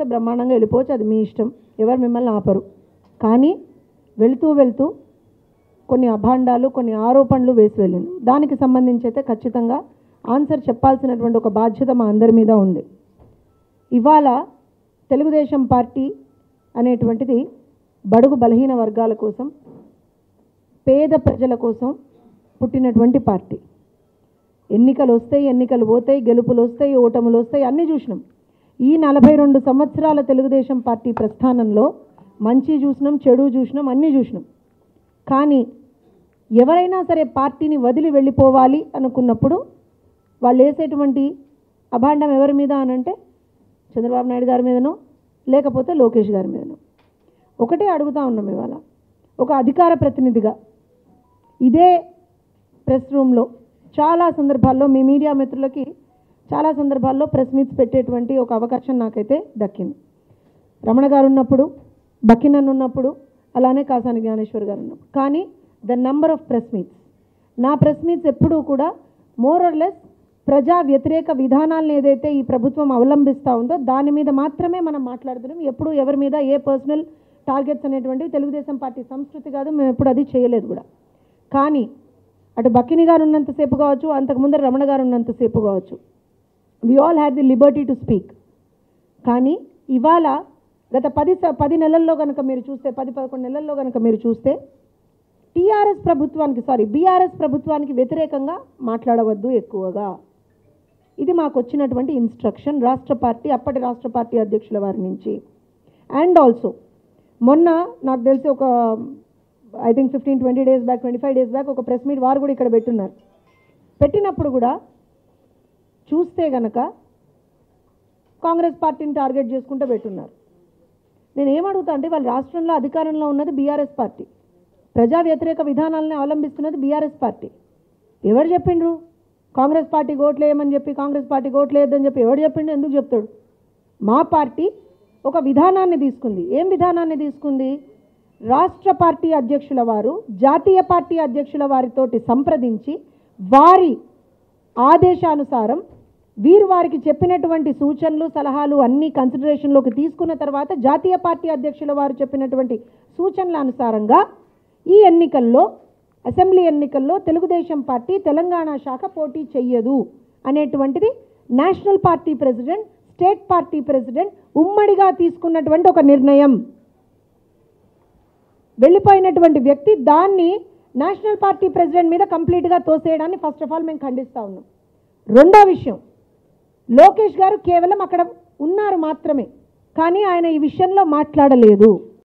వస్తే బ్రహ్మాండంగా వెళ్ళిపోవచ్చు అది మీ ఇష్టం ఎవరు మిమ్మల్ని ఆపరు కానీ వెళుతూ వెళ్తూ కొన్ని అభాండాలు కొన్ని ఆరోపణలు వేసి వెళ్ళింది దానికి సంబంధించి అయితే ఖచ్చితంగా ఆన్సర్ చెప్పాల్సినటువంటి ఒక బాధ్యత మా అందరి మీద ఉంది ఇవాళ తెలుగుదేశం పార్టీ అనేటువంటిది బడుగు బలహీన వర్గాల కోసం పేద ప్రజల కోసం పుట్టినటువంటి పార్టీ ఎన్నికలు వస్తాయి ఎన్నికలు పోతాయి గెలుపులు వస్తాయి ఓటములు వస్తాయి అన్నీ చూసినాం ఈ నలభై రెండు సంవత్సరాల తెలుగుదేశం పార్టీ ప్రస్థానంలో మంచి చూసినాం చెడు చూసినాం అన్నీ చూసినాం కానీ ఎవరైనా సరే పార్టీని వదిలి వెళ్ళిపోవాలి అనుకున్నప్పుడు వాళ్ళు వేసేటువంటి అభాండం ఎవరి మీద అనంటే చంద్రబాబు నాయుడు గారి మీదనో లేకపోతే లోకేష్ గారి మీదనో ఒకటే అడుగుతా ఉన్నాం ఇవాళ ఒక అధికార ప్రతినిధిగా ఇదే ప్రెస్ రూమ్లో చాలా సందర్భాల్లో మీ మీడియా మిత్రులకి చాలా సందర్భాల్లో ప్రెస్ మీట్స్ పెట్టేటువంటి ఒక అవకాశం నాకైతే దక్కింది రమణ గారు ఉన్నప్పుడు బకినన్ ఉన్నప్పుడు అలానే కాసాని జ్ఞానేశ్వర్ గారు ఉన్నప్పుడు కానీ the number of press meets నా ప్రెస్ మీట్స్ ఎప్పుడూ కూడా మోర్ ఆర్ లెస్ ప్రజా వ్యతిరేక విధానాలను ఏదైతే ఈ ప్రభుత్వం అవలంబిస్తూ ఉందో దాని మీద మాత్రమే మనం మాట్లాడుతున్నాం ఎప్పుడు ఎవరి మీద ఏ పర్సనల్ టార్గెట్స్ అనేటువంటివి తెలుగుదేశం పార్టీ సంస్కృతి కాదు మేము ఎప్పుడు అది చేయలేదు కూడా కానీ అటు బక్కిని గారు ఉన్నంతసేపు కావచ్చు అంతకుముందర రమణ గారు ఉన్నంతసేపు కావచ్చు we all had the liberty to speak కానీ ఇవాళ గత పది స- పది నెలల్లో కనుక మీరు చూస్తే పది పదకొండు నెలల్లో కనుక మీరు చూస్తే టీఆర్ఎస్ ప్రభుత్వానికి సారీ బీఆర్ఎస్ ప్రభుత్వానికి వ్యతిరేకంగా మాట్లాడవద్దు ఎక్కువగా ఇది మాకు వచ్చినటువంటి ఇన్స్ట్రక్షన్ రాష్ట్ర పార్టీ అప్పటి రాష్ట్ర పార్టీ అధ్యక్షుల వారి నుంచి అండ్ ఆల్సో మొన్న నాకు తెలిసి ఒక I think fifteen twenty days back twenty five days back ఒక ప్రెస్ మీట్ వారు కూడా ఇక్కడ పెట్టున్నారు పెట్టినప్పుడు కూడా చూస్తే గనక కాంగ్రెస్ పార్టీని టార్గెట్ చేసుకుంటూ పెట్టున్నారు నేను ఏమడుగుతా అంటే వాళ్ళ రాష్ట్రంలో అధికారంలో ఉన్నది బీఆర్ఎస్ పార్టీ ప్రజా వ్యతిరేక విధానాలను అవలంబిస్తున్నది బీఆర్ఎస్ పార్టీ ఎవరు చెప్పిండ్రు కాంగ్రెస్ పార్టీకి ఓట్లు వేయమని చెప్పి కాంగ్రెస్ పార్టీకి ఓట్లు వేయద్దని చెప్పి ఎవరు చెప్పిండు ఎందుకు చెప్తాడు మా పార్టీ ఒక విధానాన్ని తీసుకుంది ఏం విధానాన్ని తీసుకుంది రాష్ట్ర పార్టీ అధ్యక్షుల వారు జాతీయ పార్టీ అధ్యక్షుల వారితోటి సంప్రదించి వారి ఆదేశానుసారం వీరు వారికి చెప్పినటువంటి సూచనలు సలహాలు అన్నీ కన్సిడరేషన్లోకి తీసుకున్న తర్వాత జాతీయ పార్టీ అధ్యక్షుల వారు చెప్పినటువంటి సూచనల అనుసారంగా ఈ ఎన్నికల్లో అసెంబ్లీ ఎన్నికల్లో తెలుగుదేశం పార్టీ తెలంగాణ శాఖ పోటీ చెయ్యదు అనేటువంటిది national party president state party president ఉమ్మడిగా తీసుకున్నటువంటి ఒక నిర్ణయం వెళ్ళిపోయినటువంటి వ్యక్తి దాన్ని నేషనల్ పార్టీ ప్రెసిడెంట్ మీద కంప్లీట్గా తోసేయడాన్ని ఫస్ట్ ఆఫ్ ఆల్ మేము ఖండిస్తూ ఉన్నాం రెండో విషయం లోకేష్ గారు కేవలం అక్కడ ఉన్నారు మాత్రమే కానీ ఆయన ఈ విషయంలో మాట్లాడలేదు